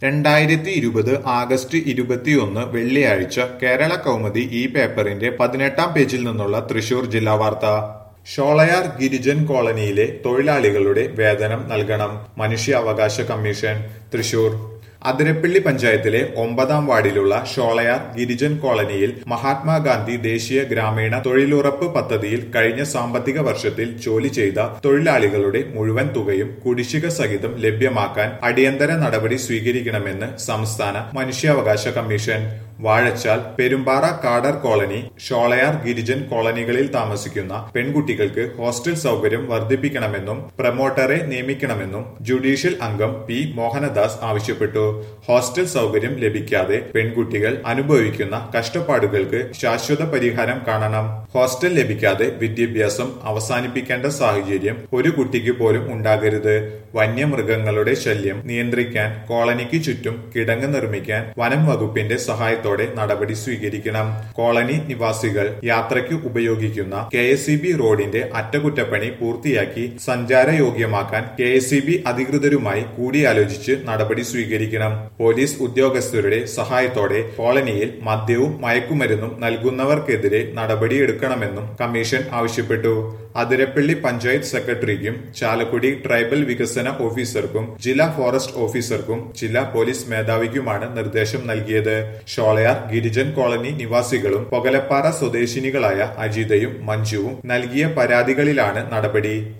രണ്ടായിരത്തി ഇരുപത് ആഗസ്റ്റ് ഇരുപത്തിയൊന്ന് വെള്ളിയാഴ്ച കേരള കൗമുദി ഈ പേപ്പറിന്റെ പതിനെട്ടാം പേജിൽ നിന്നുള്ള തൃശൂർ ജില്ലാ വാർത്ത ഷോളയാർ ഗിരിജൻ കോളനിയിലെ തൊഴിലാളികളുടെ വേതനം നൽകണം മനുഷ്യാവകാശ കമ്മീഷൻ തൃശൂർ അതിരപ്പള്ളി പഞ്ചായത്തിലെ ഒമ്പതാം വാർഡിലുള്ള ഷോളയാർ ഗിരിജൻ കോളനിയിൽ മഹാത്മാഗാന്ധി ദേശീയ ഗ്രാമീണ തൊഴിലുറപ്പ് പദ്ധതിയിൽ കഴിഞ്ഞ സാമ്പത്തിക വർഷത്തിൽ ജോലി ചെയ്ത തൊഴിലാളികളുടെ മുഴുവൻ തുകയും കുടിശ്ശിക സഹിതം ലഭ്യമാക്കാൻ അടിയന്തര നടപടി സ്വീകരിക്കണമെന്ന് സംസ്ഥാന മനുഷ്യാവകാശ കമ്മീഷൻ വാഴച്ചാൽ പെരുമ്പാറ കാടർ കോളനി ഷോളയാർ ഗിരിജൻ കോളനികളിൽ താമസിക്കുന്ന പെൺകുട്ടികൾക്ക് ഹോസ്റ്റൽ സൗകര്യം വർദ്ധിപ്പിക്കണമെന്നും പ്രമോട്ടറെ നിയമിക്കണമെന്നും ജുഡീഷ്യൽ അംഗം പി മോഹനദാസ് ആവശ്യപ്പെട്ടു ഹോസ്റ്റൽ സൗകര്യം ലഭിക്കാതെ പെൺകുട്ടികൾ അനുഭവിക്കുന്ന കഷ്ടപ്പാടുകൾക്ക് ശാശ്വത പരിഹാരം കാണണം ഹോസ്റ്റൽ ലഭിക്കാതെ വിദ്യാഭ്യാസം അവസാനിപ്പിക്കേണ്ട സാഹചര്യം ഒരു കുട്ടിക്ക് പോലും ഉണ്ടാകരുത് വന്യമൃഗങ്ങളുടെ ശല്യം നിയന്ത്രിക്കാൻ കോളനിക്ക് ചുറ്റും കിടങ്ങ് നിർമ്മിക്കാൻ വനം വകുപ്പിന്റെ സഹായത്തോടെ നടപടി സ്വീകരിക്കണം കോളനി നിവാസികൾ യാത്രയ്ക്ക് ഉപയോഗിക്കുന്ന കെ റോഡിന്റെ അറ്റകുറ്റപ്പണി പൂർത്തിയാക്കി സഞ്ചാരയോഗ്യമാക്കാൻ കെ അധികൃതരുമായി കൂടിയാലോചിച്ച് നടപടി സ്വീകരിക്കണം പോലീസ് ഉദ്യോഗസ്ഥരുടെ സഹായത്തോടെ കോളനിയിൽ മദ്യവും മയക്കുമരുന്നും നൽകുന്നവർക്കെതിരെ നടപടിയെടുക്കണമെന്നും കമ്മീഷൻ ആവശ്യപ്പെട്ടു അതിരപ്പള്ളി പഞ്ചായത്ത് സെക്രട്ടറിക്കും ചാലക്കുടി ട്രൈബൽ വികസന ഓഫീസർക്കും ജില്ലാ ഫോറസ്റ്റ് ഓഫീസർക്കും ജില്ലാ പോലീസ് മേധാവിക്കുമാണ് നിർദ്ദേശം നൽകിയത് ഷോളയാർ ഗിരിജൻ കോളനി നിവാസികളും പൊകലപ്പാറ സ്വദേശിനികളായ അജിതയും മഞ്ജുവും നൽകിയ പരാതികളിലാണ് നടപടി